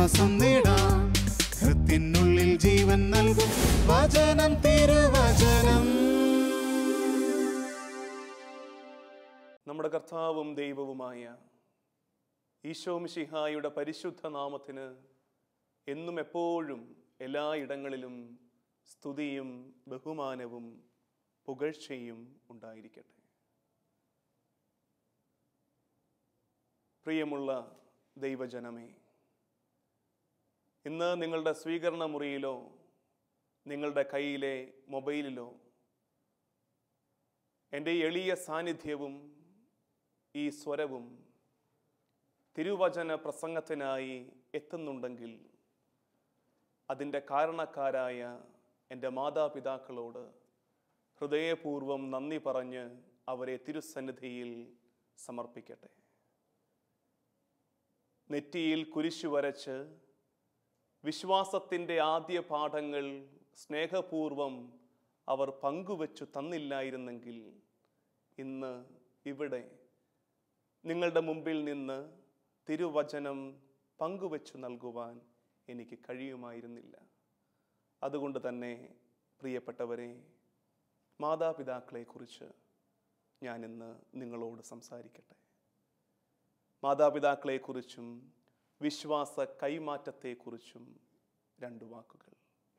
ശ്വാസം നേടാം ഹൃത്തിനുള്ളിൽ ജീവൻ നൽകും വചനം തിരുവചനം നമ്മുടെ കർത്താവും ദൈവവുമായ ഈശോ മിശിഹായുടെ പരിശുദ്ധ നാമത്തിന് എന്നും എപ്പോഴും എല്ലായിടങ്ങളിലും സ്തുതിയും ബഹുമാനവും പുകഴ്ചയും ഉണ്ടായിരിക്കട്ടെ പ്രിയമുള്ള ദൈവജനമേ ഇന്ന് നിങ്ങളുടെ സ്വീകരണ മുറിയിലോ നിങ്ങളുടെ കയ്യിലെ മൊബൈലിലോ എൻ്റെ എളിയ സാന്നിധ്യവും ഈ സ്വരവും തിരുവചന പ്രസംഗത്തിനായി എത്തുന്നുണ്ടെങ്കിൽ അതിൻ്റെ കാരണക്കാരായ എൻ്റെ മാതാപിതാക്കളോട് ഹൃദയപൂർവ്വം നന്ദി പറഞ്ഞ് അവരെ തിരുസന്നിധിയിൽ സമർപ്പിക്കട്ടെ നെറ്റിയിൽ കുരിശു വരച്ച് വിശ്വാസത്തിൻ്റെ ആദ്യ പാഠങ്ങൾ സ്നേഹപൂർവം അവർ പങ്കുവച്ചു തന്നില്ലായിരുന്നെങ്കിൽ ഇന്ന് ഇവിടെ നിങ്ങളുടെ മുമ്പിൽ നിന്ന് തിരുവചനം പങ്കുവച്ചു നൽകുവാൻ എനിക്ക് കഴിയുമായിരുന്നില്ല അതുകൊണ്ട് തന്നെ പ്രിയപ്പെട്ടവരെ മാതാപിതാക്കളെക്കുറിച്ച് ഞാനിന്ന് നിങ്ങളോട് സംസാരിക്കട്ടെ മാതാപിതാക്കളെക്കുറിച്ചും വിശ്വാസ കൈമാറ്റത്തെക്കുറിച്ചും രണ്ട് വാക്കുകൾ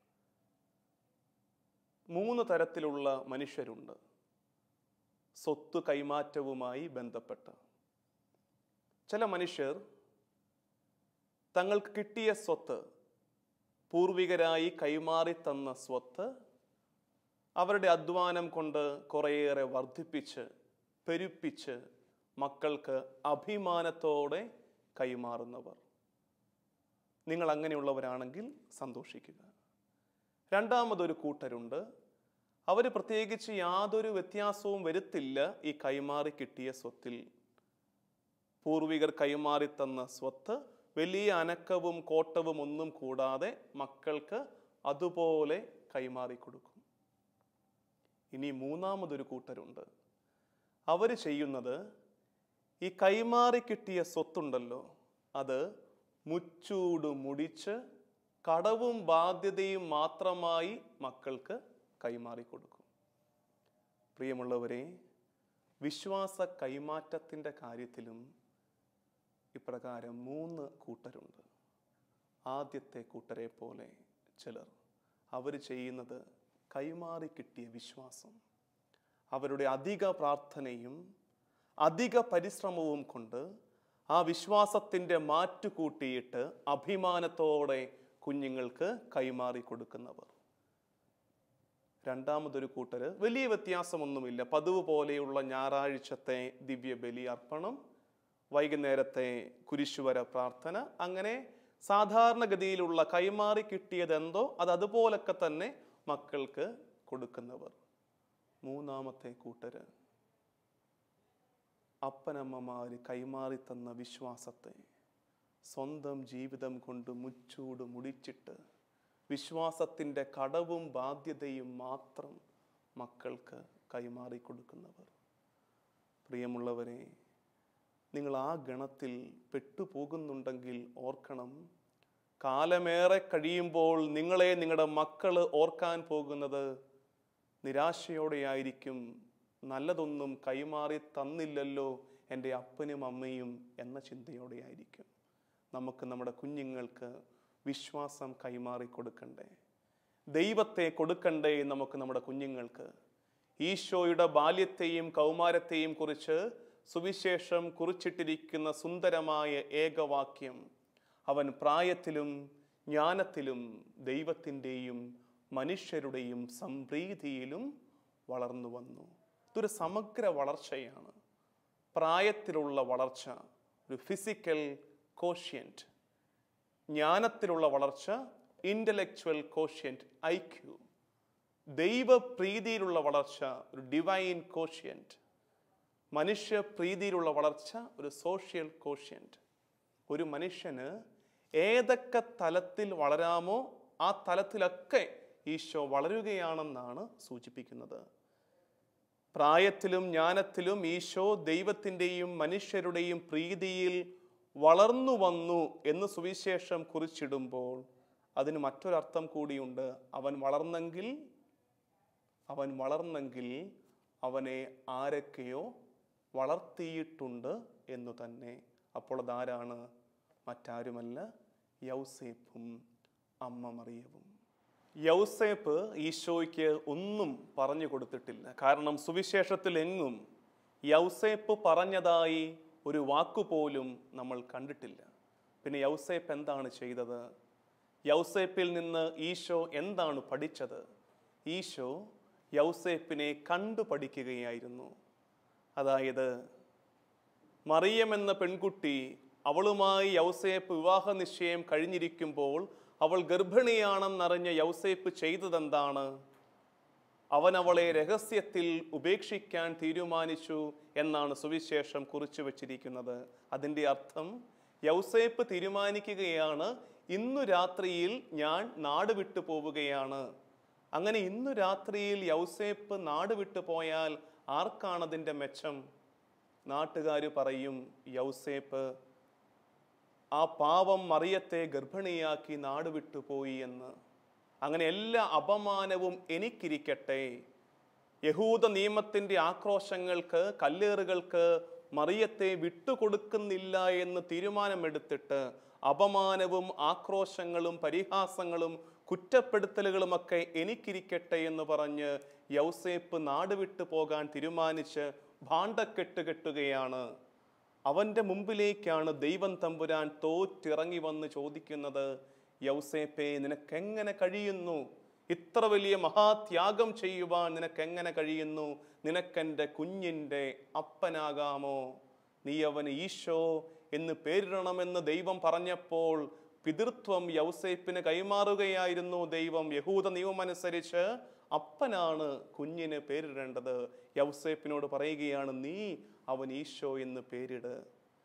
മൂന്ന് തരത്തിലുള്ള മനുഷ്യരുണ്ട് സ്വത്ത് കൈമാറ്റവുമായി ബന്ധപ്പെട്ട് ചില മനുഷ്യർ തങ്ങൾക്ക് കിട്ടിയ സ്വത്ത് പൂർവികരായി കൈമാറി തന്ന സ്വത്ത് അവരുടെ അധ്വാനം കൊണ്ട് കുറേയേറെ വർദ്ധിപ്പിച്ച് പെരുപ്പിച്ച് മക്കൾക്ക് അഭിമാനത്തോടെ കൈമാറുന്നവർ നിങ്ങൾ അങ്ങനെയുള്ളവരാണെങ്കിൽ സന്തോഷിക്കുക രണ്ടാമതൊരു കൂട്ടരുണ്ട് അവർ പ്രത്യേകിച്ച് യാതൊരു വ്യത്യാസവും വരുത്തില്ല ഈ കൈമാറി കിട്ടിയ സ്വത്തിൽ പൂർവികർ കൈമാറി തന്ന സ്വത്ത് വലിയ അനക്കവും കോട്ടവും ഒന്നും കൂടാതെ മക്കൾക്ക് അതുപോലെ കൈമാറി കൊടുക്കും ഇനി മൂന്നാമതൊരു കൂട്ടരുണ്ട് അവർ ചെയ്യുന്നത് ഈ കൈമാറി കിട്ടിയ സ്വത്തുണ്ടല്ലോ അത് മുച്ചൂട് മുടിച്ച് കടവും ബാധ്യതയും മാത്രമായി മക്കൾക്ക് കൈമാറി കൊടുക്കും പ്രിയമുള്ളവരെ വിശ്വാസ കൈമാറ്റത്തിൻ്റെ കാര്യത്തിലും ഇപ്രകാരം മൂന്ന് കൂട്ടരുണ്ട് ആദ്യത്തെ കൂട്ടരെ പോലെ ചിലർ അവർ ചെയ്യുന്നത് കൈമാറി കിട്ടിയ വിശ്വാസം അവരുടെ അധിക പ്രാർത്ഥനയും അധിക പരിശ്രമവും കൊണ്ട് ആ വിശ്വാസത്തിൻ്റെ മാറ്റു കൂട്ടിയിട്ട് അഭിമാനത്തോടെ കുഞ്ഞുങ്ങൾക്ക് കൈമാറി കൊടുക്കുന്നവർ രണ്ടാമതൊരു കൂട്ടര് വലിയ വ്യത്യാസമൊന്നുമില്ല പതിവ് പോലെയുള്ള ഞായറാഴ്ചത്തെ ദിവ്യ ബലി അർപ്പണം വൈകുന്നേരത്തെ കുരിശുവര പ്രാർത്ഥന അങ്ങനെ സാധാരണഗതിയിലുള്ള കൈമാറി കിട്ടിയതെന്തോ അത് അതുപോലൊക്കെ തന്നെ മക്കൾക്ക് കൊടുക്കുന്നവർ മൂന്നാമത്തെ കൂട്ടര് അപ്പനമ്മമാര് കൈമാറി തന്ന വിശ്വാസത്തെ സ്വന്തം ജീവിതം കൊണ്ട് മുച്ചൂട് മുടിച്ചിട്ട് വിശ്വാസത്തിൻ്റെ കടവും ബാധ്യതയും മാത്രം മക്കൾക്ക് കൈമാറി കൊടുക്കുന്നവർ പ്രിയമുള്ളവരെ നിങ്ങൾ ആ ഗണത്തിൽ പെട്ടുപോകുന്നുണ്ടെങ്കിൽ ഓർക്കണം കാലമേറെ കഴിയുമ്പോൾ നിങ്ങളെ നിങ്ങളുടെ മക്കൾ ഓർക്കാൻ പോകുന്നത് നിരാശയോടെയായിരിക്കും നല്ലതൊന്നും കൈമാറി തന്നില്ലല്ലോ എൻ്റെ അപ്പനും അമ്മയും എന്ന ചിന്തയോടെയായിരിക്കും നമുക്ക് നമ്മുടെ കുഞ്ഞുങ്ങൾക്ക് വിശ്വാസം കൈമാറി കൊടുക്കണ്ടേ ദൈവത്തെ കൊടുക്കണ്ടേ നമുക്ക് നമ്മുടെ കുഞ്ഞുങ്ങൾക്ക് ഈശോയുടെ ബാല്യത്തെയും കൗമാരത്തെയും കുറിച്ച് സുവിശേഷം കുറിച്ചിട്ടിരിക്കുന്ന സുന്ദരമായ ഏകവാക്യം അവൻ പ്രായത്തിലും ജ്ഞാനത്തിലും ദൈവത്തിൻ്റെയും മനുഷ്യരുടെയും സംപ്രീതിയിലും വളർന്നു വന്നു ഇതൊരു സമഗ്ര വളർച്ചയാണ് പ്രായത്തിലുള്ള വളർച്ച ഒരു ഫിസിക്കൽ കോഷ്യൻറ്റ് ജ്ഞാനത്തിലുള്ള വളർച്ച ഇൻ്റലക്ച്വൽ കോഷ്യൻറ്റ് ഐ ക്യു ദൈവപ്രീതിയിലുള്ള വളർച്ച ഒരു ഡിവൈൻ കോഷ്യൻറ്റ് മനുഷ്യ പ്രീതിയിലുള്ള വളർച്ച ഒരു സോഷ്യൽ കോഷ്യൻറ്റ് ഒരു മനുഷ്യന് ഏതൊക്കെ തലത്തിൽ വളരാമോ ആ തലത്തിലൊക്കെ ഈശോ വളരുകയാണെന്നാണ് സൂചിപ്പിക്കുന്നത് പ്രായത്തിലും ജ്ഞാനത്തിലും ഈശോ ദൈവത്തിൻ്റെയും മനുഷ്യരുടെയും പ്രീതിയിൽ വളർന്നു വന്നു എന്ന് സുവിശേഷം കുറിച്ചിടുമ്പോൾ അതിന് മറ്റൊരർത്ഥം കൂടിയുണ്ട് അവൻ വളർന്നെങ്കിൽ അവൻ വളർന്നെങ്കിൽ അവനെ ആരൊക്കെയോ വളർത്തിയിട്ടുണ്ട് എന്നു തന്നെ അപ്പോൾ അതാരാണ് മറ്റാരുമല്ല യൗസേപ്പും അമ്മ മറിയവും യൗസേപ്പ് ഈശോയ്ക്ക് ഒന്നും പറഞ്ഞു കൊടുത്തിട്ടില്ല കാരണം സുവിശേഷത്തിൽ എങ്ങും യൗസേപ്പ് പറഞ്ഞതായി ഒരു വാക്കുപോലും നമ്മൾ കണ്ടിട്ടില്ല പിന്നെ യൗസേപ്പ് എന്താണ് ചെയ്തത് യൗസേപ്പിൽ നിന്ന് ഈശോ എന്താണ് പഠിച്ചത് ഈശോ യൗസേപ്പിനെ കണ്ടു പഠിക്കുകയായിരുന്നു അതായത് മറിയം എന്ന പെൺകുട്ടി അവളുമായി യൗസേപ്പ് വിവാഹ നിശ്ചയം കഴിഞ്ഞിരിക്കുമ്പോൾ അവൾ ഗർഭിണിയാണെന്നറിഞ്ഞ യൗസേപ്പ് ചെയ്തതെന്താണ് അവൻ അവളെ രഹസ്യത്തിൽ ഉപേക്ഷിക്കാൻ തീരുമാനിച്ചു എന്നാണ് സുവിശേഷം കുറിച്ചു വച്ചിരിക്കുന്നത് അതിൻ്റെ അർത്ഥം യൗസേപ്പ് തീരുമാനിക്കുകയാണ് ഇന്നു രാത്രിയിൽ ഞാൻ നാട് വിട്ടു പോവുകയാണ് അങ്ങനെ ഇന്നു രാത്രിയിൽ യൗസേപ്പ് നാട് വിട്ടു പോയാൽ ആർക്കാണതിൻ്റെ മെച്ചം നാട്ടുകാർ പറയും യൗസേപ്പ് ആ പാവം മറിയത്തെ ഗർഭിണിയാക്കി നാട് വിട്ടുപോയി എന്ന് അങ്ങനെ എല്ലാ അപമാനവും എനിക്കിരിക്കട്ടെ യഹൂദ നിയമത്തിന്റെ ആക്രോശങ്ങൾക്ക് കല്ലേറുകൾക്ക് മറിയത്തെ വിട്ടുകൊടുക്കുന്നില്ല എന്ന് തീരുമാനമെടുത്തിട്ട് അപമാനവും ആക്രോശങ്ങളും പരിഹാസങ്ങളും കുറ്റപ്പെടുത്തലുകളുമൊക്കെ എനിക്കിരിക്കട്ടെ എന്ന് പറഞ്ഞ് യൗസേപ്പ് നാട് വിട്ടു പോകാൻ തീരുമാനിച്ച് ഭാണ്ഡക്കെട്ട് കെട്ടുകയാണ് അവന്റെ മുമ്പിലേക്കാണ് ദൈവം തമ്പുരാൻ തോറ്റിറങ്ങി വന്ന് ചോദിക്കുന്നത് യൗസേപ്പെ നിനക്കെങ്ങനെ കഴിയുന്നു ഇത്ര വലിയ മഹാത്യാഗം ചെയ്യുവാൻ നിനക്കെങ്ങനെ കഴിയുന്നു നിനക്കെൻ്റെ കുഞ്ഞിൻ്റെ അപ്പനാകാമോ നീ അവന് ഈശോ എന്ന് പേരിടണമെന്ന് ദൈവം പറഞ്ഞപ്പോൾ പിതൃത്വം യൗസേപ്പിന് കൈമാറുകയായിരുന്നു ദൈവം യഹൂദ നിയമമനുസരിച്ച് അപ്പനാണ് കുഞ്ഞിന് പേരിടേണ്ടത് യൗസേപ്പിനോട് പറയുകയാണ് നീ അവൻ ഈശോ എന്ന് പേരിട്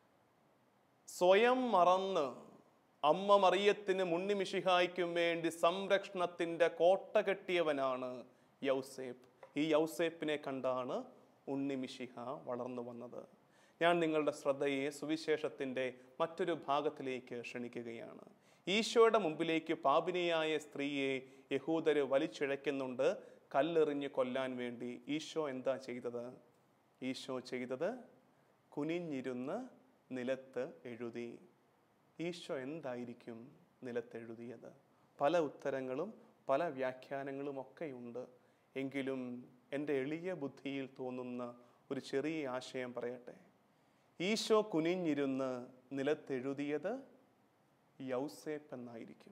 സ്വയം മറന്ന് അമ്മ മറിയത്തിന് മുന്നിമിഷിഹായ്ക്കും വേണ്ടി സംരക്ഷണത്തിന്റെ കോട്ട കെട്ടിയവനാണ് യൗസേപ്പ് ഈ യൗസേപ്പിനെ കണ്ടാണ് ഉണ്ണിമിഷിഹ വളർന്നു വന്നത് ഞാൻ നിങ്ങളുടെ ശ്രദ്ധയെ സുവിശേഷത്തിന്റെ മറ്റൊരു ഭാഗത്തിലേക്ക് ക്ഷണിക്കുകയാണ് ഈശോയുടെ മുമ്പിലേക്ക് പാപിനിയായ സ്ത്രീയെ യഹൂദര് വലിച്ചിഴയ്ക്കുന്നുണ്ട് കല്ലെറിഞ്ഞ് കൊല്ലാൻ വേണ്ടി ഈശോ എന്താ ചെയ്തത് ഈശോ ചെയ്തത് കുനിഞ്ഞിരുന്ന് നിലത്ത് എഴുതി ഈശോ എന്തായിരിക്കും നിലത്തെഴുതിയത് പല ഉത്തരങ്ങളും പല വ്യാഖ്യാനങ്ങളും ഒക്കെയുണ്ട് എങ്കിലും എൻ്റെ എളിയ ബുദ്ധിയിൽ തോന്നുന്ന ഒരു ചെറിയ ആശയം പറയട്ടെ ഈശോ കുനിഞ്ഞിരുന്ന് നിലത്തെഴുതിയത് യൗസേപ്പ് എന്നായിരിക്കും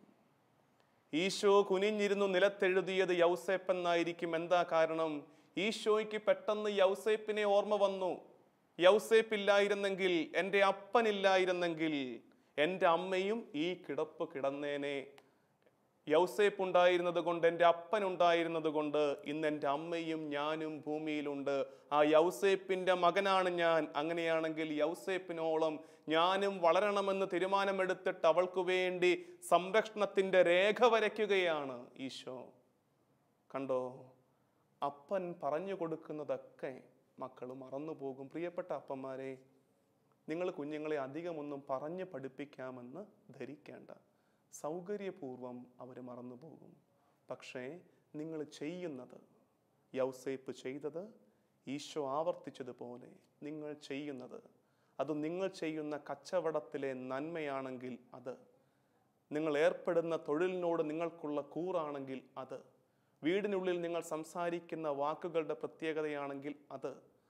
ഈശോ കുനിഞ്ഞിരുന്നു നിലത്തെഴുതിയത് യൗസേപ്പ് എന്നായിരിക്കും എന്താ കാരണം ഈശോയ്ക്ക് പെട്ടെന്ന് യൗസേപ്പിനെ ഓർമ്മ വന്നു യൗസേപ്പ് ഇല്ലായിരുന്നെങ്കിൽ എൻ്റെ അപ്പനില്ലായിരുന്നെങ്കിൽ എൻ്റെ അമ്മയും ഈ കിടപ്പ് കിടന്നേനെ യൗസേപ്പ് ഉണ്ടായിരുന്നത് കൊണ്ട് എൻ്റെ അപ്പൻ ഉണ്ടായിരുന്നത് കൊണ്ട് ഇന്ന് എൻ്റെ അമ്മയും ഞാനും ഭൂമിയിലുണ്ട് ആ യൗസേപ്പിൻ്റെ മകനാണ് ഞാൻ അങ്ങനെയാണെങ്കിൽ യൗസേപ്പിനോളം ഞാനും വളരണമെന്ന് തീരുമാനമെടുത്തിട്ട് അവൾക്ക് വേണ്ടി സംരക്ഷണത്തിൻ്റെ രേഖ വരയ്ക്കുകയാണ് ഈശോ കണ്ടോ അപ്പൻ പറഞ്ഞു കൊടുക്കുന്നതൊക്കെ മക്കൾ മറന്നു പോകും പ്രിയപ്പെട്ട അപ്പന്മാരെ നിങ്ങൾ കുഞ്ഞുങ്ങളെ അധികമൊന്നും പറഞ്ഞ് പഠിപ്പിക്കാമെന്ന് ധരിക്കേണ്ട സൗകര്യപൂർവം അവർ മറന്നു പോകും പക്ഷേ നിങ്ങൾ ചെയ്യുന്നത് യൗസേപ്പ് ചെയ്തത് ഈശോ ആവർത്തിച്ചതുപോലെ നിങ്ങൾ ചെയ്യുന്നത് അത് നിങ്ങൾ ചെയ്യുന്ന കച്ചവടത്തിലെ നന്മയാണെങ്കിൽ അത് നിങ്ങൾ ഏർപ്പെടുന്ന തൊഴിലിനോട് നിങ്ങൾക്കുള്ള കൂറാണെങ്കിൽ അത് വീടിനുള്ളിൽ നിങ്ങൾ സംസാരിക്കുന്ന വാക്കുകളുടെ പ്രത്യേകതയാണെങ്കിൽ അത്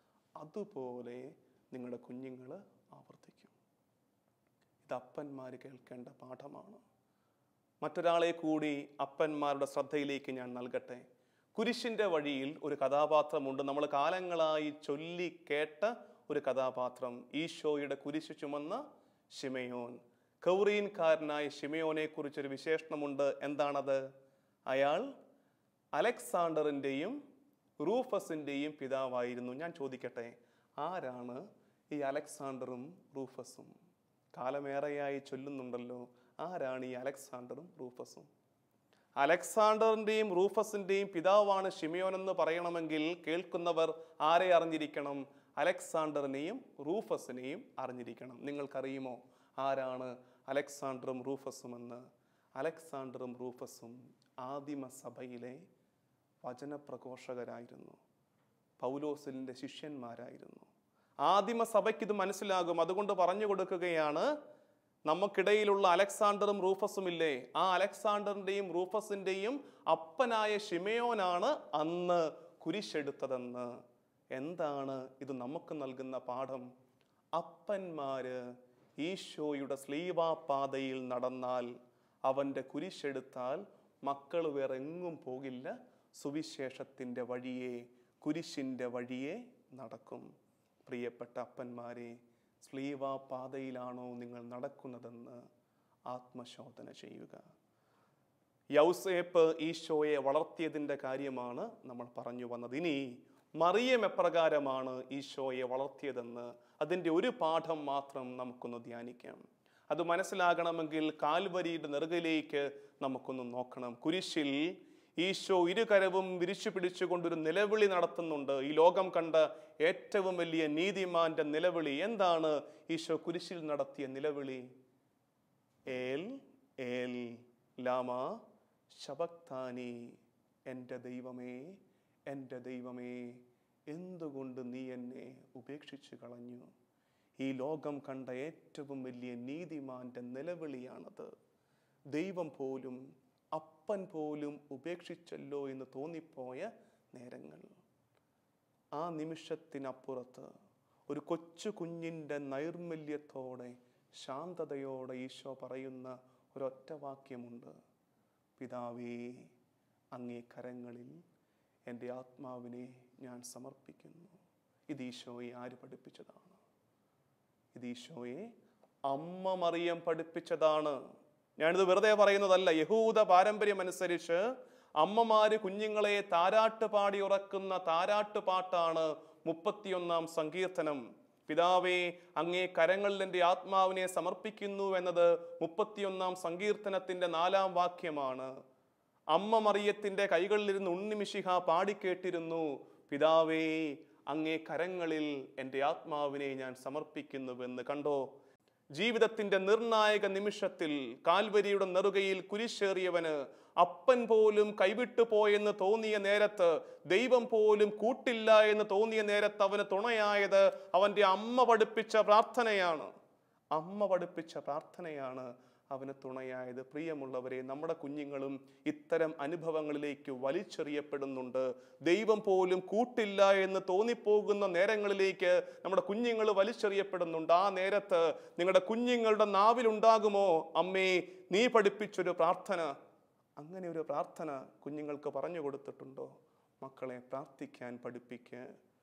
അതുപോലെ നിങ്ങളുടെ കുഞ്ഞുങ്ങൾ ആവർത്തിക്കും ഇത് അപ്പന്മാർ കേൾക്കേണ്ട പാഠമാണ് മറ്റൊരാളെ കൂടി അപ്പന്മാരുടെ ശ്രദ്ധയിലേക്ക് ഞാൻ നൽകട്ടെ കുരിശിൻ്റെ വഴിയിൽ ഒരു കഥാപാത്രമുണ്ട് നമ്മൾ കാലങ്ങളായി ചൊല്ലി കേട്ട ഒരു കഥാപാത്രം ഈശോയുടെ കുരിശ് ചുമന്ന ഷിമയോൻ കൗറീൻകാരനായ ഷിമയോനെ കുറിച്ചൊരു വിശേഷണമുണ്ട് എന്താണത് അയാൾ അലക്സാണ്ടറിൻ്റെയും റൂഫസിൻ്റെയും പിതാവായിരുന്നു ഞാൻ ചോദിക്കട്ടെ ആരാണ് ഈ അലക്സാണ്ടറും റൂഫസും കാലമേറെയായി ചൊല്ലുന്നുണ്ടല്ലോ ആരാണ് ഈ അലക്സാണ്ടറും റൂഫസും അലക്സാണ്ടറിൻ്റെയും റൂഫസിൻ്റെയും പിതാവാണ് ഷിമിയോൻ എന്ന് പറയണമെങ്കിൽ കേൾക്കുന്നവർ ആരെ അറിഞ്ഞിരിക്കണം അലക്സാണ്ടറിനെയും റൂഫസിനെയും അറിഞ്ഞിരിക്കണം നിങ്ങൾക്കറിയുമോ ആരാണ് അലക്സാണ്ടറും റൂഫസും എന്ന് അലക്സാണ്ടറും റൂഫസും ആദിമ സഭയിലെ വചനപ്രഘോഷകരായിരുന്നു പൗലോസിൻ്റെ ശിഷ്യന്മാരായിരുന്നു ആദിമ സഭയ്ക്ക് ഇത് മനസ്സിലാകും അതുകൊണ്ട് പറഞ്ഞു കൊടുക്കുകയാണ് നമുക്കിടയിലുള്ള അലക്സാണ്ടറും റൂഫസും ഇല്ലേ ആ അലക്സാണ്ടറിൻ്റെയും റൂഫസിൻ്റെയും അപ്പനായ ഷിമയോനാണ് അന്ന് കുരിശെടുത്തതെന്ന് എന്താണ് ഇത് നമുക്ക് നൽകുന്ന പാഠം അപ്പന്മാര് ഈശോയുടെ സ്ലീവാപാതയിൽ നടന്നാൽ അവൻ്റെ കുരിശെടുത്താൽ മക്കൾ വേറെ എങ്ങും പോകില്ല സുവിശേഷത്തിൻ്റെ വഴിയെ കുരിശിൻ്റെ വഴിയെ നടക്കും പ്രിയപ്പെട്ട അപ്പന്മാരെ സ്ലീവ പാതയിലാണോ നിങ്ങൾ നടക്കുന്നതെന്ന് ആത്മശോധന ചെയ്യുക യൗസേപ്പ് ഈശോയെ വളർത്തിയതിൻ്റെ കാര്യമാണ് നമ്മൾ പറഞ്ഞു വന്നത് ഇനി മറിയം എപ്രകാരമാണ് ഈശോയെ വളർത്തിയതെന്ന് അതിൻ്റെ ഒരു പാഠം മാത്രം നമുക്കൊന്ന് ധ്യാനിക്കാം അത് മനസ്സിലാകണമെങ്കിൽ കാൽവരിയുടെ നെറുകയിലേക്ക് നമുക്കൊന്ന് നോക്കണം കുരിശിൽ ഈശോ ഇരുകരവും വിരിച്ചു പിടിച്ചുകൊണ്ടൊരു നിലവിളി നടത്തുന്നുണ്ട് ഈ ലോകം കണ്ട ഏറ്റവും വലിയ നീതിമാന്റെ നിലവിളി എന്താണ് ഈശോ കുരിശിൽ നടത്തിയ നിലവിളി ഏൽ ഏൽ ലാമ ശബക്താനി എൻ്റെ ദൈവമേ എൻ്റെ ദൈവമേ എന്തുകൊണ്ട് നീ എന്നെ ഉപേക്ഷിച്ചു കളഞ്ഞു ഈ ലോകം കണ്ട ഏറ്റവും വലിയ നീതിമാന്റെ നിലവിളിയാണത് ദൈവം പോലും അപ്പൻ പോലും ഉപേക്ഷിച്ചല്ലോ എന്ന് തോന്നിപ്പോയ നേരങ്ങൾ ആ നിമിഷത്തിനപ്പുറത്ത് ഒരു കൊച്ചു കുഞ്ഞിൻ്റെ നൈർമല്യത്തോടെ ശാന്തതയോടെ ഈശോ പറയുന്ന ഒരൊറ്റ വാക്യമുണ്ട് പിതാവേ അങ്ങേ കരങ്ങളിൽ എൻ്റെ ആത്മാവിനെ ഞാൻ സമർപ്പിക്കുന്നു ഇത് ഈശോയെ ആര് പഠിപ്പിച്ചതാണ് ഇത് ഈശോയെ അമ്മ മറിയം പഠിപ്പിച്ചതാണ് ഞാനിത് വെറുതെ പറയുന്നതല്ല യഹൂദ പാരമ്പര്യം അനുസരിച്ച് അമ്മമാര് കുഞ്ഞുങ്ങളെ താരാട്ട് പാടി ഉറക്കുന്ന താരാട്ട് പാട്ടാണ് മുപ്പത്തിയൊന്നാം സങ്കീർത്തനം പിതാവേ അങ്ങേ കരങ്ങളിൽ എൻ്റെ ആത്മാവിനെ സമർപ്പിക്കുന്നു എന്നത് മുപ്പത്തിയൊന്നാം സങ്കീർത്തനത്തിന്റെ നാലാം വാക്യമാണ് അമ്മ മറിയത്തിന്റെ കൈകളിലിരുന്ന് ഉണ്ണിമിശിഹ പാടിക്കേട്ടിരുന്നു പിതാവേ അങ്ങേ കരങ്ങളിൽ എൻ്റെ ആത്മാവിനെ ഞാൻ സമർപ്പിക്കുന്നുവെന്ന് കണ്ടോ ജീവിതത്തിന്റെ നിർണായക നിമിഷത്തിൽ കാൽവരിയുടെ നെറുകയിൽ കുരിശേറിയവന് അപ്പൻ പോലും കൈവിട്ടു പോയെന്ന് തോന്നിയ നേരത്ത് ദൈവം പോലും കൂട്ടില്ല എന്ന് തോന്നിയ നേരത്ത് അവന് തുണയായത് അവന്റെ അമ്മ പഠിപ്പിച്ച പ്രാർത്ഥനയാണ് അമ്മ പഠിപ്പിച്ച പ്രാർത്ഥനയാണ് അവന് തുണയായത് പ്രിയമുള്ളവരെ നമ്മുടെ കുഞ്ഞുങ്ങളും ഇത്തരം അനുഭവങ്ങളിലേക്ക് വലിച്ചെറിയപ്പെടുന്നുണ്ട് ദൈവം പോലും കൂട്ടില്ല എന്ന് തോന്നിപ്പോകുന്ന നേരങ്ങളിലേക്ക് നമ്മുടെ കുഞ്ഞുങ്ങൾ വലിച്ചെറിയപ്പെടുന്നുണ്ട് ആ നേരത്ത് നിങ്ങളുടെ കുഞ്ഞുങ്ങളുടെ നാവിലുണ്ടാകുമോ അമ്മേ നീ പഠിപ്പിച്ചൊരു പ്രാർത്ഥന അങ്ങനെ ഒരു പ്രാർത്ഥന കുഞ്ഞുങ്ങൾക്ക് പറഞ്ഞു കൊടുത്തിട്ടുണ്ടോ മക്കളെ പ്രാർത്ഥിക്കാൻ പഠിപ്പിക്കുക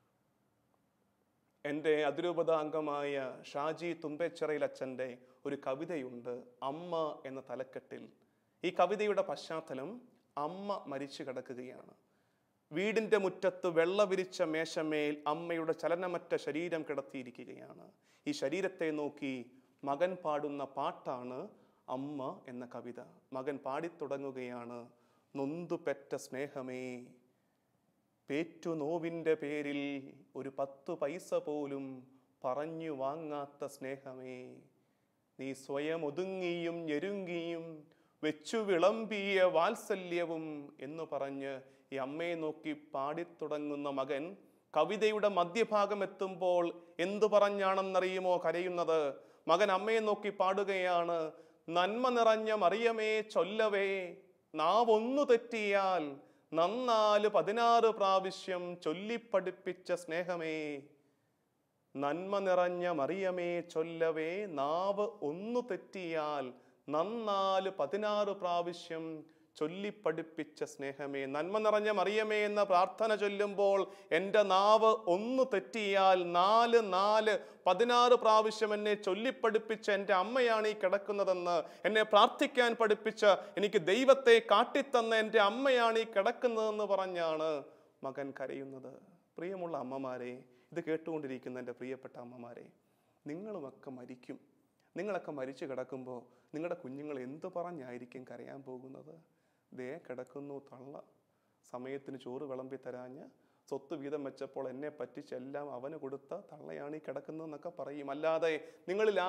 എൻ്റെ അതിരൂപത അംഗമായ ഷാജി തുമ്പേച്ചിറയിൽ അച്ഛൻ്റെ ഒരു കവിതയുണ്ട് അമ്മ എന്ന തലക്കെട്ടിൽ ഈ കവിതയുടെ പശ്ചാത്തലം അമ്മ മരിച്ചു കിടക്കുകയാണ് വീടിൻ്റെ മുറ്റത്ത് വെള്ള വിരിച്ച മേശമേൽ അമ്മയുടെ ചലനമറ്റ ശരീരം കിടത്തിയിരിക്കുകയാണ് ഈ ശരീരത്തെ നോക്കി മകൻ പാടുന്ന പാട്ടാണ് അമ്മ എന്ന കവിത മകൻ പാടിത്തുടങ്ങുകയാണ് നൊന്തു പെറ്റ സ്നേഹമേ പേറ്റു നോവിൻ്റെ പേരിൽ ഒരു പത്ത് പൈസ പോലും പറഞ്ഞു വാങ്ങാത്ത സ്നേഹമേ നീ സ്വയം ഒതുങ്ങിയും ഞെരുങ്ങിയും വെച്ചു വിളമ്പിയ വാത്സല്യവും എന്ന് പറഞ്ഞ് ഈ അമ്മയെ നോക്കി പാടിത്തുടങ്ങുന്ന മകൻ കവിതയുടെ മധ്യഭാഗം എത്തുമ്പോൾ എന്തു പറഞ്ഞാണെന്നറിയുമോ കരയുന്നത് മകൻ അമ്മയെ നോക്കി പാടുകയാണ് നന്മ നിറഞ്ഞ മറിയമേ ചൊല്ലവേ നാവൊന്നു തെറ്റിയാൽ നന്നാല് പതിനാറ് പ്രാവശ്യം ചൊല്ലിപ്പഠിപ്പിച്ച സ്നേഹമേ നന്മ നിറഞ്ഞ മറിയമേ ചൊല്ലവേ നാവ് ഒന്നു തെറ്റിയാൽ നന്നാല് പതിനാറ് പ്രാവശ്യം ചൊല്ലിപ്പഠിപ്പിച്ച സ്നേഹമേ നന്മ നിറഞ്ഞ മറിയമേ എന്ന പ്രാർത്ഥന ചൊല്ലുമ്പോൾ എൻ്റെ നാവ് ഒന്ന് തെറ്റിയാൽ നാല് നാല് പതിനാറ് പ്രാവശ്യം എന്നെ ചൊല്ലിപ്പഠിപ്പിച്ച എൻ്റെ അമ്മയാണ് ഈ കിടക്കുന്നതെന്ന് എന്നെ പ്രാർത്ഥിക്കാൻ പഠിപ്പിച്ച എനിക്ക് ദൈവത്തെ കാട്ടിത്തന്ന എൻ്റെ അമ്മയാണ് ഈ കിടക്കുന്നതെന്ന് പറഞ്ഞാണ് മകൻ കരയുന്നത് പ്രിയമുള്ള അമ്മമാരെ ഇത് കേട്ടുകൊണ്ടിരിക്കുന്ന എൻ്റെ പ്രിയപ്പെട്ട അമ്മമാരെ നിങ്ങളുമൊക്കെ മരിക്കും നിങ്ങളൊക്കെ മരിച്ചു കിടക്കുമ്പോൾ നിങ്ങളുടെ കുഞ്ഞുങ്ങൾ എന്തു പറഞ്ഞായിരിക്കും കരയാൻ പോകുന്നത് ദേ കിടക്കുന്നു തള്ള സമയത്തിന് ചോറ് വിളമ്പി തരാഞ്ഞ് സ്വത്ത് വീതം വെച്ചപ്പോൾ എന്നെ പറ്റിച്ചെല്ലാം അവന് കൊടുത്ത തള്ളയാണ് ഈ കിടക്കുന്നതെന്നൊക്കെ പറയും അല്ലാതെ നിങ്ങളിൽ ആ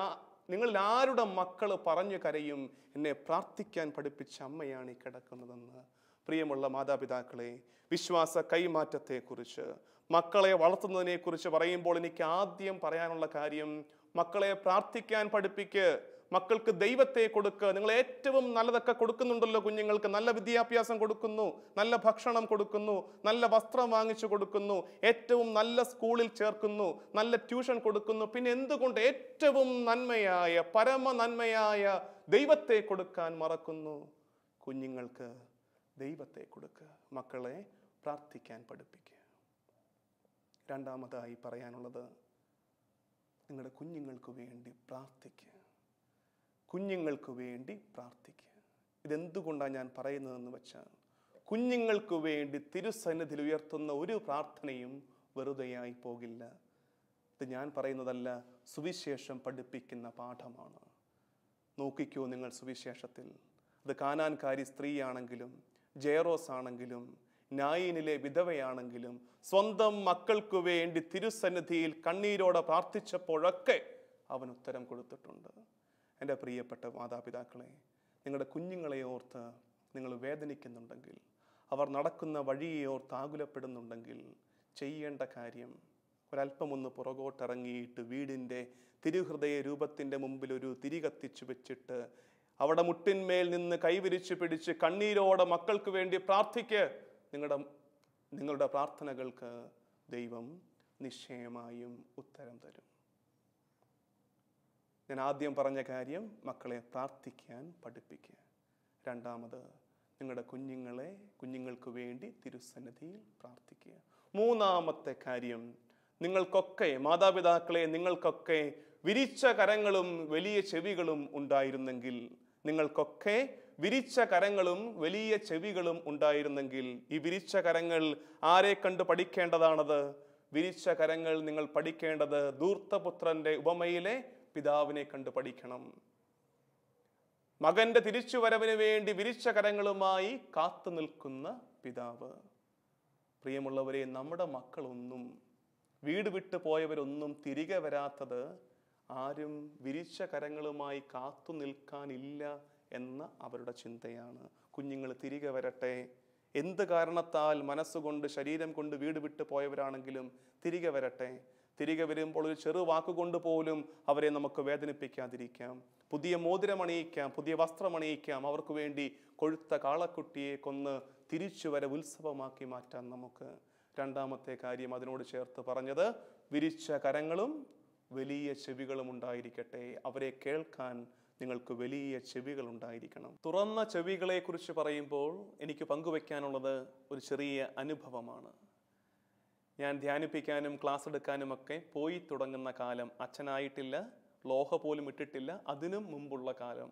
നിങ്ങളിൽ ആരുടെ മക്കൾ പറഞ്ഞു കരയും എന്നെ പ്രാർത്ഥിക്കാൻ പഠിപ്പിച്ച അമ്മയാണ് ഈ കിടക്കുന്നതെന്ന് പ്രിയമുള്ള മാതാപിതാക്കളെ വിശ്വാസ കൈമാറ്റത്തെക്കുറിച്ച് മക്കളെ വളർത്തുന്നതിനെക്കുറിച്ച് പറയുമ്പോൾ എനിക്ക് ആദ്യം പറയാനുള്ള കാര്യം മക്കളെ പ്രാർത്ഥിക്കാൻ പഠിപ്പിക്ക് മക്കൾക്ക് ദൈവത്തെ കൊടുക്കുക നിങ്ങൾ ഏറ്റവും നല്ലതൊക്കെ കൊടുക്കുന്നുണ്ടല്ലോ കുഞ്ഞുങ്ങൾക്ക് നല്ല വിദ്യാഭ്യാസം കൊടുക്കുന്നു നല്ല ഭക്ഷണം കൊടുക്കുന്നു നല്ല വസ്ത്രം വാങ്ങിച്ചു കൊടുക്കുന്നു ഏറ്റവും നല്ല സ്കൂളിൽ ചേർക്കുന്നു നല്ല ട്യൂഷൻ കൊടുക്കുന്നു പിന്നെ എന്തുകൊണ്ട് ഏറ്റവും നന്മയായ പരമ നന്മയായ ദൈവത്തെ കൊടുക്കാൻ മറക്കുന്നു കുഞ്ഞുങ്ങൾക്ക് ദൈവത്തെ കൊടുക്കുക മക്കളെ പ്രാർത്ഥിക്കാൻ പഠിപ്പിക്കുക രണ്ടാമതായി പറയാനുള്ളത് നിങ്ങളുടെ കുഞ്ഞുങ്ങൾക്ക് വേണ്ടി പ്രാർത്ഥിക്കുക കുഞ്ഞുങ്ങൾക്ക് വേണ്ടി പ്രാർത്ഥിക്കുക ഇതെന്തുകൊണ്ടാണ് ഞാൻ പറയുന്നതെന്ന് വെച്ചാൽ കുഞ്ഞുങ്ങൾക്ക് വേണ്ടി തിരുസന്നിധിയിൽ ഉയർത്തുന്ന ഒരു പ്രാർത്ഥനയും വെറുതെയായി പോകില്ല ഇത് ഞാൻ പറയുന്നതല്ല സുവിശേഷം പഠിപ്പിക്കുന്ന പാഠമാണ് നോക്കിക്കോ നിങ്ങൾ സുവിശേഷത്തിൽ അത് കാനാൻകാരി സ്ത്രീയാണെങ്കിലും ജേറോസ് ആണെങ്കിലും നായിനിലെ വിധവയാണെങ്കിലും സ്വന്തം മക്കൾക്ക് വേണ്ടി തിരുസന്നിധിയിൽ കണ്ണീരോടെ പ്രാർത്ഥിച്ചപ്പോഴൊക്കെ അവൻ ഉത്തരം കൊടുത്തിട്ടുണ്ട് എൻ്റെ പ്രിയപ്പെട്ട മാതാപിതാക്കളെ നിങ്ങളുടെ കുഞ്ഞുങ്ങളെ ഓർത്ത് നിങ്ങൾ വേദനിക്കുന്നുണ്ടെങ്കിൽ അവർ നടക്കുന്ന വഴിയെ ഓർത്ത് ആകുലപ്പെടുന്നുണ്ടെങ്കിൽ ചെയ്യേണ്ട കാര്യം ഒരല്പമൊന്ന് പുറകോട്ടിറങ്ങിയിട്ട് വീടിൻ്റെ തിരുഹൃദയ രൂപത്തിൻ്റെ മുമ്പിൽ ഒരു തിരി കത്തിച്ചു വെച്ചിട്ട് അവിടെ മുട്ടിന്മേൽ നിന്ന് കൈവിരിച്ച് പിടിച്ച് കണ്ണീരോടെ മക്കൾക്ക് വേണ്ടി പ്രാർത്ഥിക്ക് നിങ്ങളുടെ നിങ്ങളുടെ പ്രാർത്ഥനകൾക്ക് ദൈവം നിശ്ചയമായും ഉത്തരം തരും ഞാൻ ആദ്യം പറഞ്ഞ കാര്യം മക്കളെ പ്രാർത്ഥിക്കാൻ പഠിപ്പിക്കുക രണ്ടാമത് നിങ്ങളുടെ കുഞ്ഞുങ്ങളെ കുഞ്ഞുങ്ങൾക്ക് വേണ്ടി തിരുസന്നിധിയിൽ പ്രാർത്ഥിക്കുക മൂന്നാമത്തെ കാര്യം നിങ്ങൾക്കൊക്കെ മാതാപിതാക്കളെ നിങ്ങൾക്കൊക്കെ വിരിച്ച കരങ്ങളും വലിയ ചെവികളും ഉണ്ടായിരുന്നെങ്കിൽ നിങ്ങൾക്കൊക്കെ വിരിച്ച കരങ്ങളും വലിയ ചെവികളും ഉണ്ടായിരുന്നെങ്കിൽ ഈ വിരിച്ച കരങ്ങൾ ആരെ കണ്ട് പഠിക്കേണ്ടതാണത് വിരിച്ച കരങ്ങൾ നിങ്ങൾ പഠിക്കേണ്ടത് ധൂർത്തപുത്രന്റെ ഉപമയിലെ പിതാവിനെ കണ്ട് പഠിക്കണം മകന്റെ തിരിച്ചുവരവിന് വേണ്ടി വിരിച്ച കരങ്ങളുമായി കാത്തു നിൽക്കുന്ന പിതാവ് പ്രിയമുള്ളവരെ നമ്മുടെ മക്കളൊന്നും വീട് വിട്ടു പോയവരൊന്നും തിരികെ വരാത്തത് ആരും വിരിച്ച കരങ്ങളുമായി കാത്തു നിൽക്കാനില്ല എന്ന അവരുടെ ചിന്തയാണ് കുഞ്ഞുങ്ങൾ തിരികെ വരട്ടെ എന്ത് കാരണത്താൽ മനസ്സുകൊണ്ട് ശരീരം കൊണ്ട് വീട് വിട്ടു പോയവരാണെങ്കിലും തിരികെ വരട്ടെ തിരികെ വരുമ്പോൾ ഒരു ചെറു വാക്കുകൊണ്ട് പോലും അവരെ നമുക്ക് വേദനിപ്പിക്കാതിരിക്കാം പുതിയ മോതിരമണിയിക്കാം പുതിയ വസ്ത്രമണിയിക്കാം അവർക്ക് വേണ്ടി കൊഴുത്ത കാളക്കുട്ടിയെ കൊന്ന് തിരിച്ചു വരെ ഉത്സവമാക്കി മാറ്റാം നമുക്ക് രണ്ടാമത്തെ കാര്യം അതിനോട് ചേർത്ത് പറഞ്ഞത് വിരിച്ച കരങ്ങളും വലിയ ചെവികളും ഉണ്ടായിരിക്കട്ടെ അവരെ കേൾക്കാൻ നിങ്ങൾക്ക് വലിയ ചെവികൾ ഉണ്ടായിരിക്കണം തുറന്ന ചെവികളെ കുറിച്ച് പറയുമ്പോൾ എനിക്ക് പങ്കുവെക്കാനുള്ളത് ഒരു ചെറിയ അനുഭവമാണ് ഞാൻ ധ്യാനിപ്പിക്കാനും ക്ലാസ് എടുക്കാനും ഒക്കെ പോയി തുടങ്ങുന്ന കാലം അച്ഛനായിട്ടില്ല ലോഹ പോലും ഇട്ടിട്ടില്ല അതിനും മുമ്പുള്ള കാലം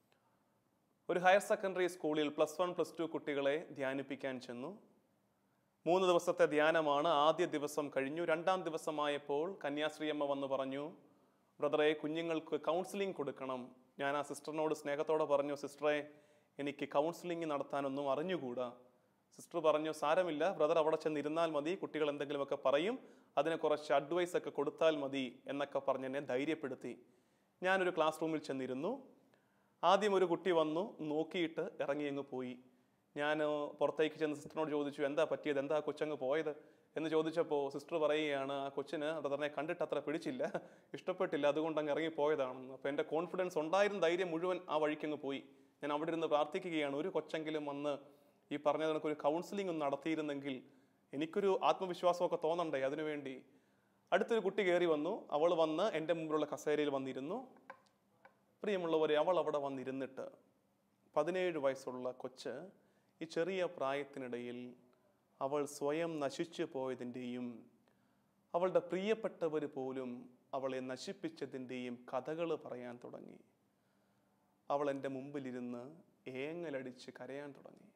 ഒരു ഹയർ സെക്കൻഡറി സ്കൂളിൽ പ്ലസ് വൺ പ്ലസ് ടു കുട്ടികളെ ധ്യാനിപ്പിക്കാൻ ചെന്നു മൂന്ന് ദിവസത്തെ ധ്യാനമാണ് ആദ്യ ദിവസം കഴിഞ്ഞു രണ്ടാം ദിവസമായപ്പോൾ കന്യാശ്രീ അമ്മ വന്ന് പറഞ്ഞു ബ്രദറെ കുഞ്ഞുങ്ങൾക്ക് കൗൺസിലിംഗ് കൊടുക്കണം ഞാൻ ആ സിസ്റ്ററിനോട് സ്നേഹത്തോടെ പറഞ്ഞു സിസ്റ്ററെ എനിക്ക് കൗൺസിലിംഗ് നടത്താനൊന്നും അറിഞ്ഞുകൂടാ സിസ്റ്റർ പറഞ്ഞു സാരമില്ല ബ്രദർ അവിടെ ചെന്നിരുന്നാൽ മതി കുട്ടികൾ എന്തെങ്കിലുമൊക്കെ പറയും അതിനെ കുറച്ച് അഡ്വൈസ് ഒക്കെ കൊടുത്താൽ മതി എന്നൊക്കെ പറഞ്ഞ് എന്നെ ധൈര്യപ്പെടുത്തി ഞാനൊരു ക്ലാസ് റൂമിൽ ചെന്നിരുന്നു ആദ്യം ഒരു കുട്ടി വന്നു നോക്കിയിട്ട് ഇറങ്ങി അങ്ങ് പോയി ഞാൻ പുറത്തേക്ക് ചെന്ന് സിസ്റ്ററിനോട് ചോദിച്ചു എന്താ പറ്റിയത് എന്താ ആ കൊച്ചങ്ങ് പോയത് എന്ന് ചോദിച്ചപ്പോൾ സിസ്റ്റർ പറയുകയാണ് ആ കൊച്ചിന് ബ്രദറിനെ കണ്ടിട്ട് അത്ര പിടിച്ചില്ല ഇഷ്ടപ്പെട്ടില്ല അതുകൊണ്ട് അങ്ങ് ഇറങ്ങി പോയതാണെന്ന് അപ്പോൾ എൻ്റെ കോൺഫിഡൻസ് ഉണ്ടായിരുന്ന ധൈര്യം മുഴുവൻ ആ വഴിക്കങ്ങ് പോയി ഞാൻ അവിടെ ഇരുന്ന് പ്രാർത്ഥിക്കുകയാണ് ഒരു കൊച്ചെങ്കിലും വന്ന് ഈ പറഞ്ഞ കണക്ക് ഒരു കൗൺസിലിംഗ് ഒന്ന് നടത്തിയിരുന്നെങ്കിൽ എനിക്കൊരു ആത്മവിശ്വാസമൊക്കെ തോന്നണ്ടേ അതിനുവേണ്ടി അടുത്തൊരു കുട്ടി കയറി വന്നു അവൾ വന്ന് എൻ്റെ മുമ്പിലുള്ള കസേരയിൽ വന്നിരുന്നു പ്രിയമുള്ളവരെ അവൾ അവിടെ വന്നിരുന്നിട്ട് പതിനേഴ് വയസ്സുള്ള കൊച്ച് ഈ ചെറിയ പ്രായത്തിനിടയിൽ അവൾ സ്വയം നശിച്ചു പോയതിൻ്റെയും അവളുടെ പ്രിയപ്പെട്ടവർ പോലും അവളെ നശിപ്പിച്ചതിൻ്റെയും കഥകൾ പറയാൻ തുടങ്ങി അവൾ എൻ്റെ മുമ്പിലിരുന്ന് ഏങ്ങലടിച്ച് കരയാൻ തുടങ്ങി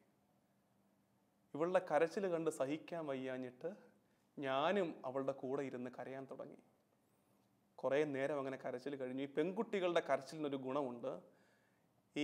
ഇവളുടെ കരച്ചിൽ കണ്ട് സഹിക്കാൻ വയ്യാഞ്ഞിട്ട് ഞാനും അവളുടെ കൂടെ ഇരുന്ന് കരയാൻ തുടങ്ങി കുറേ നേരം അങ്ങനെ കരച്ചിൽ കഴിഞ്ഞു ഈ പെൺകുട്ടികളുടെ കരച്ചിലിനൊരു ഗുണമുണ്ട് ഈ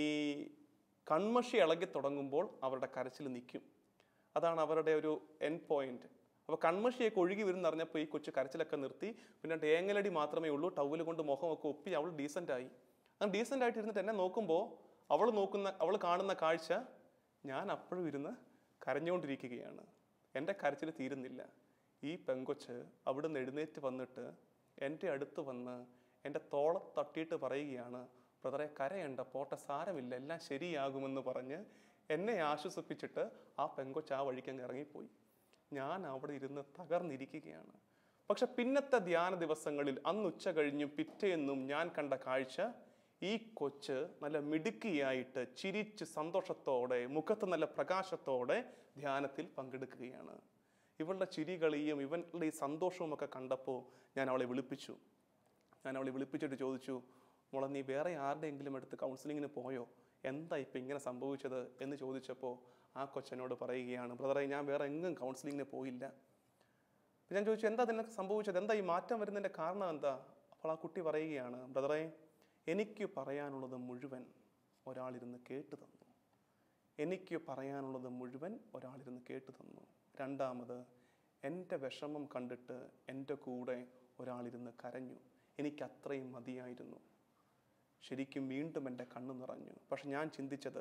കൺമഷി ഇളകി തുടങ്ങുമ്പോൾ അവരുടെ കരച്ചിൽ നിൽക്കും അതാണ് അവരുടെ ഒരു എൻ പോയിന്റ് അപ്പോൾ കൺമഷിയൊക്കെ ഒഴുകി വരുന്ന അറിഞ്ഞപ്പോൾ ഈ കൊച്ചു കരച്ചിലൊക്കെ നിർത്തി പിന്നെ തേങ്ങലടി മാത്രമേ ഉള്ളൂ ടവല് കൊണ്ട് മുഖമൊക്കെ ഒപ്പി അവൾ ഡീസൻ്റ് ആയി അങ്ങനെ ഡീസൻ്റ് ആയിട്ട് ഇരുന്നിട്ട് എന്നെ നോക്കുമ്പോൾ അവൾ നോക്കുന്ന അവൾ കാണുന്ന കാഴ്ച ഞാൻ അപ്പോഴും ഇരുന്ന് കരഞ്ഞുകൊണ്ടിരിക്കുകയാണ് എൻ്റെ കരച്ചിൽ തീരുന്നില്ല ഈ പെങ്കൊച്ച് അവിടുന്ന് എഴുന്നേറ്റ് വന്നിട്ട് എൻ്റെ അടുത്ത് വന്ന് എൻ്റെ തോള തട്ടിയിട്ട് പറയുകയാണ് ബ്രദറെ കരയണ്ട പോട്ടെ സാരമില്ല എല്ലാം ശരിയാകുമെന്ന് പറഞ്ഞ് എന്നെ ആശ്വസിപ്പിച്ചിട്ട് ആ പെങ്കൊച്ച് ആ വഴിക്കങ്ങ് ഇറങ്ങിപ്പോയി ഞാൻ അവിടെ ഇരുന്ന് തകർന്നിരിക്കുകയാണ് പക്ഷെ പിന്നത്തെ ധ്യാന ദിവസങ്ങളിൽ അന്ന് ഉച്ച കഴിഞ്ഞും പിറ്റേന്നും ഞാൻ കണ്ട കാഴ്ച ഈ കൊച്ച് നല്ല മിടുക്കിയായിട്ട് ചിരിച്ച് സന്തോഷത്തോടെ മുഖത്ത് നല്ല പ്രകാശത്തോടെ ധ്യാനത്തിൽ പങ്കെടുക്കുകയാണ് ഇവളുടെ ചിരികളിയും ഇവളുടെ ഈ സന്തോഷവും ഒക്കെ കണ്ടപ്പോൾ ഞാൻ അവളെ വിളിപ്പിച്ചു ഞാൻ അവളെ വിളിപ്പിച്ചിട്ട് ചോദിച്ചു മോളെ നീ വേറെ ആരുടെയെങ്കിലും അടുത്ത് കൗൺസിലിങ്ങിന് പോയോ എന്താ ഇപ്പം ഇങ്ങനെ സംഭവിച്ചത് എന്ന് ചോദിച്ചപ്പോൾ ആ കൊച്ചനോട് പറയുകയാണ് ബ്രദറെ ഞാൻ വേറെ എങ്ങും കൗൺസിലിങ്ങിന് പോയില്ല അപ്പോൾ ഞാൻ ചോദിച്ചു എന്താ നിനക്ക് സംഭവിച്ചത് എന്താ ഈ മാറ്റം വരുന്നതിൻ്റെ കാരണം എന്താ അപ്പോൾ ആ കുട്ടി പറയുകയാണ് ബ്രദറെ എനിക്ക് പറയാനുള്ളത് മുഴുവൻ ഒരാളിരുന്ന് കേട്ടു തന്നു എനിക്ക് പറയാനുള്ളത് മുഴുവൻ ഒരാളിരുന്ന് കേട്ടു തന്നു രണ്ടാമത് എൻ്റെ വിഷമം കണ്ടിട്ട് എൻ്റെ കൂടെ ഒരാളിരുന്ന് കരഞ്ഞു എനിക്ക് അത്രയും മതിയായിരുന്നു ശരിക്കും വീണ്ടും എൻ്റെ കണ്ണ് നിറഞ്ഞു പക്ഷെ ഞാൻ ചിന്തിച്ചത്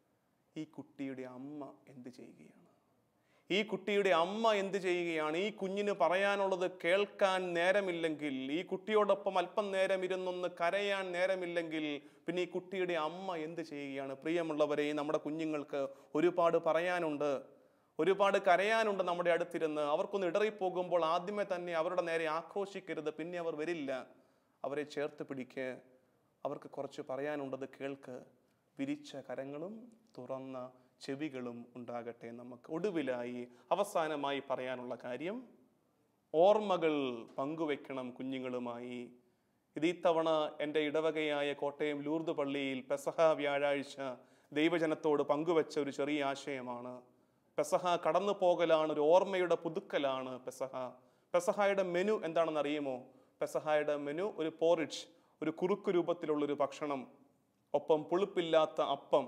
ഈ കുട്ടിയുടെ അമ്മ എന്ത് ചെയ്യുകയാണ് ഈ കുട്ടിയുടെ അമ്മ എന്ത് ചെയ്യുകയാണ് ഈ കുഞ്ഞിന് പറയാനുള്ളത് കേൾക്കാൻ നേരമില്ലെങ്കിൽ ഈ കുട്ടിയോടൊപ്പം അല്പം നേരം ഇരുന്നൊന്ന് കരയാൻ നേരമില്ലെങ്കിൽ പിന്നെ ഈ കുട്ടിയുടെ അമ്മ എന്ത് ചെയ്യുകയാണ് പ്രിയമുള്ളവരെ നമ്മുടെ കുഞ്ഞുങ്ങൾക്ക് ഒരുപാട് പറയാനുണ്ട് ഒരുപാട് കരയാനുണ്ട് നമ്മുടെ അടുത്തിരുന്ന് അവർക്കൊന്ന് ഇടറിപ്പോകുമ്പോൾ ആദ്യമേ തന്നെ അവരുടെ നേരെ ആക്രോശിക്കരുത് പിന്നെ അവർ വരില്ല അവരെ ചേർത്ത് പിടിക്ക് അവർക്ക് കുറച്ച് പറയാനുണ്ടത് കേൾക്ക് വിരിച്ച കരങ്ങളും തുറന്ന ചെവികളും ഉണ്ടാകട്ടെ നമുക്ക് ഒടുവിലായി അവസാനമായി പറയാനുള്ള കാര്യം ഓർമ്മകൾ പങ്കുവെക്കണം കുഞ്ഞുങ്ങളുമായി ഇത് ഇത്തവണ എൻ്റെ ഇടവകയായ കോട്ടയം ലൂർദ് പള്ളിയിൽ പെസഹ വ്യാഴാഴ്ച ദൈവജനത്തോട് പങ്കുവെച്ച ഒരു ചെറിയ ആശയമാണ് പെസഹ കടന്നു പോകലാണ് ഒരു ഓർമ്മയുടെ പുതുക്കലാണ് പെസഹ പെസഹായുടെ മെനു എന്താണെന്ന് അറിയുമോ പെസഹായുടെ മെനു ഒരു പോറിച്ച് ഒരു കുറുക്ക് രൂപത്തിലുള്ളൊരു ഭക്ഷണം ഒപ്പം പുളിപ്പില്ലാത്ത അപ്പം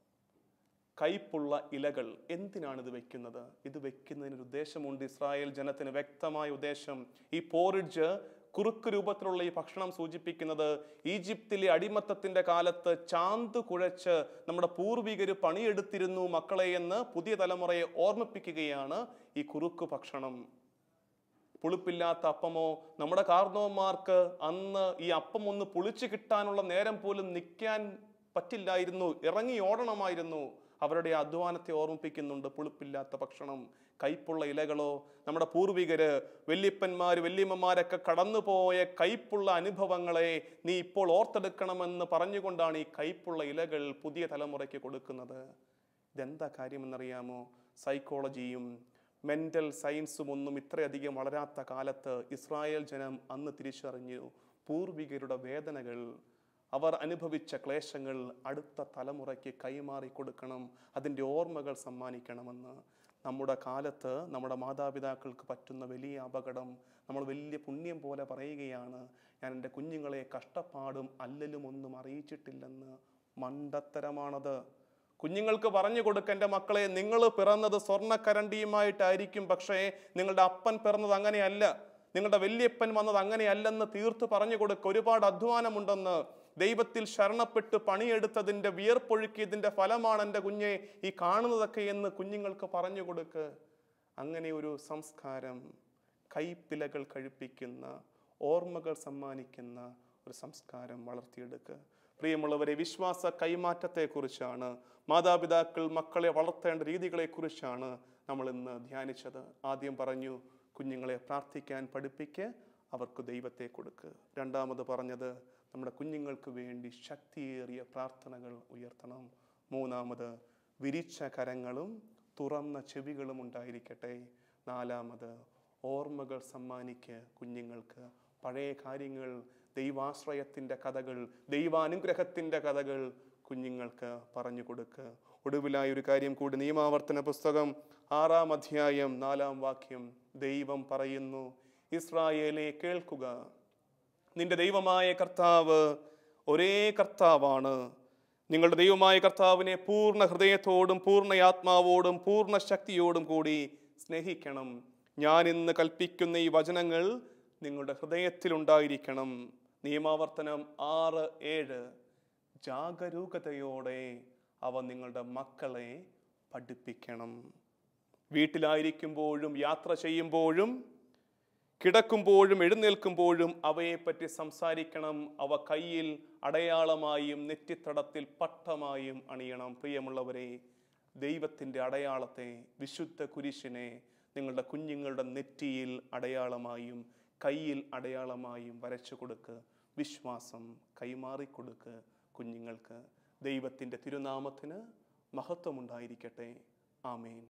കയ്പുള്ള ഇലകൾ എന്തിനാണ് ഇത് വെക്കുന്നത് ഇത് വെക്കുന്നതിന് ഒരു ഉദ്ദേശമുണ്ട് ഇസ്രായേൽ ജനത്തിന് വ്യക്തമായ ഉദ്ദേശം ഈ പോറിഡ്ജ് കുറുക്ക് രൂപത്തിലുള്ള ഈ ഭക്ഷണം സൂചിപ്പിക്കുന്നത് ഈജിപ്തിലെ അടിമത്തത്തിന്റെ കാലത്ത് ചാന്ത് കുഴച്ച് നമ്മുടെ പൂർവികർ പണിയെടുത്തിരുന്നു മക്കളെ എന്ന് പുതിയ തലമുറയെ ഓർമ്മിപ്പിക്കുകയാണ് ഈ കുറുക്ക് ഭക്ഷണം പുളിപ്പില്ലാത്ത അപ്പമോ നമ്മുടെ കാർന്നവന്മാർക്ക് അന്ന് ഈ അപ്പം ഒന്ന് പുളിച്ചു കിട്ടാനുള്ള നേരം പോലും നിൽക്കാൻ പറ്റില്ലായിരുന്നു ഇറങ്ങി ഓടണമായിരുന്നു അവരുടെ അധ്വാനത്തെ ഓർമ്മിപ്പിക്കുന്നുണ്ട് പുളിപ്പില്ലാത്ത ഭക്ഷണം കയ്പുള്ള ഇലകളോ നമ്മുടെ പൂർവികര് വല്യപ്പന്മാര് വല്യമ്മമാരൊക്കെ കടന്നുപോയ കയ്പുള്ള അനുഭവങ്ങളെ നീ ഇപ്പോൾ ഓർത്തെടുക്കണമെന്ന് പറഞ്ഞുകൊണ്ടാണ് ഈ കയ്പുള്ള ഇലകൾ പുതിയ തലമുറയ്ക്ക് കൊടുക്കുന്നത് ഇതെന്താ കാര്യമെന്നറിയാമോ സൈക്കോളജിയും മെന്റൽ സയൻസും ഒന്നും ഇത്രയധികം വളരാത്ത കാലത്ത് ഇസ്രായേൽ ജനം അന്ന് തിരിച്ചറിഞ്ഞു പൂർവികരുടെ വേദനകൾ അവർ അനുഭവിച്ച ക്ലേശങ്ങൾ അടുത്ത തലമുറയ്ക്ക് കൈമാറി കൊടുക്കണം അതിൻ്റെ ഓർമ്മകൾ സമ്മാനിക്കണമെന്ന് നമ്മുടെ കാലത്ത് നമ്മുടെ മാതാപിതാക്കൾക്ക് പറ്റുന്ന വലിയ അപകടം നമ്മൾ വലിയ പുണ്യം പോലെ പറയുകയാണ് ഞാൻ എൻ്റെ കുഞ്ഞുങ്ങളെ കഷ്ടപ്പാടും അല്ലലും ഒന്നും അറിയിച്ചിട്ടില്ലെന്ന് മണ്ടത്തരമാണത് കുഞ്ഞുങ്ങൾക്ക് പറഞ്ഞു കൊടുക്ക എൻ്റെ മക്കളെ നിങ്ങൾ പിറന്നത് സ്വർണ്ണക്കരണ്ടിയുമായിട്ടായിരിക്കും പക്ഷേ നിങ്ങളുടെ അപ്പൻ പിറന്നത് അങ്ങനെയല്ല നിങ്ങളുടെ വല്യപ്പൻ വന്നത് അങ്ങനെയല്ലെന്ന് തീർത്ത് പറഞ്ഞു കൊടുക്ക ഒരുപാട് അധ്വാനമുണ്ടെന്ന് ദൈവത്തിൽ ശരണപ്പെട്ട് പണിയെടുത്തതിൻ്റെ വിയർപ്പൊഴുക്കിയതിൻ്റെ ഫലമാണ് എൻ്റെ കുഞ്ഞെ ഈ കാണുന്നതൊക്കെ എന്ന് കുഞ്ഞുങ്ങൾക്ക് പറഞ്ഞു കൊടുക്ക് അങ്ങനെ ഒരു സംസ്കാരം കൈപ്പിലകൾ കഴിപ്പിക്കുന്ന ഓർമ്മകൾ സമ്മാനിക്കുന്ന ഒരു സംസ്കാരം വളർത്തിയെടുക്കുക പ്രിയമുള്ളവരെ വിശ്വാസ കൈമാറ്റത്തെക്കുറിച്ചാണ് മാതാപിതാക്കൾ മക്കളെ വളർത്തേണ്ട രീതികളെക്കുറിച്ചാണ് നമ്മൾ ഇന്ന് ധ്യാനിച്ചത് ആദ്യം പറഞ്ഞു കുഞ്ഞുങ്ങളെ പ്രാർത്ഥിക്കാൻ പഠിപ്പിക്ക് അവർക്ക് ദൈവത്തെ കൊടുക്ക് രണ്ടാമത് പറഞ്ഞത് നമ്മുടെ കുഞ്ഞുങ്ങൾക്ക് വേണ്ടി ശക്തിയേറിയ പ്രാർത്ഥനകൾ ഉയർത്തണം മൂന്നാമത് വിരിച്ച കരങ്ങളും തുറന്ന ചെവികളും ഉണ്ടായിരിക്കട്ടെ നാലാമത് ഓർമ്മകൾ സമ്മാനിക്ക് കുഞ്ഞുങ്ങൾക്ക് പഴയ കാര്യങ്ങൾ ദൈവാശ്രയത്തിൻ്റെ കഥകൾ ദൈവാനുഗ്രഹത്തിൻ്റെ കഥകൾ കുഞ്ഞുങ്ങൾക്ക് പറഞ്ഞു കൊടുക്ക് ഒടുവിലായി ഒരു കാര്യം കൂടി നിയമാവർത്തന പുസ്തകം ആറാം അധ്യായം നാലാം വാക്യം ദൈവം പറയുന്നു ഇസ്രായേലെ കേൾക്കുക നിന്റെ ദൈവമായ കർത്താവ് ഒരേ കർത്താവാണ് നിങ്ങളുടെ ദൈവമായ കർത്താവിനെ പൂർണ്ണ ഹൃദയത്തോടും പൂർണ്ണ ആത്മാവോടും പൂർണ്ണ ശക്തിയോടും കൂടി സ്നേഹിക്കണം ഞാൻ ഇന്ന് കൽപ്പിക്കുന്ന ഈ വചനങ്ങൾ നിങ്ങളുടെ ഹൃദയത്തിലുണ്ടായിരിക്കണം നിയമാവർത്തനം ആറ് ഏഴ് ജാഗരൂകതയോടെ അവ നിങ്ങളുടെ മക്കളെ പഠിപ്പിക്കണം വീട്ടിലായിരിക്കുമ്പോഴും യാത്ര ചെയ്യുമ്പോഴും കിടക്കുമ്പോഴും എഴുന്നേൽക്കുമ്പോഴും അവയെപ്പറ്റി സംസാരിക്കണം അവ കയ്യിൽ അടയാളമായും നെറ്റിത്തടത്തിൽ പട്ടമായും അണിയണം പ്രിയമുള്ളവരെ ദൈവത്തിൻ്റെ അടയാളത്തെ വിശുദ്ധ കുരിശിനെ നിങ്ങളുടെ കുഞ്ഞുങ്ങളുടെ നെറ്റിയിൽ അടയാളമായും കയ്യിൽ അടയാളമായും വരച്ചു കൊടുക്ക് വിശ്വാസം കൈമാറിക്കൊടുക്ക് കുഞ്ഞുങ്ങൾക്ക് ദൈവത്തിൻ്റെ തിരുനാമത്തിന് മഹത്വമുണ്ടായിരിക്കട്ടെ ആമേൻ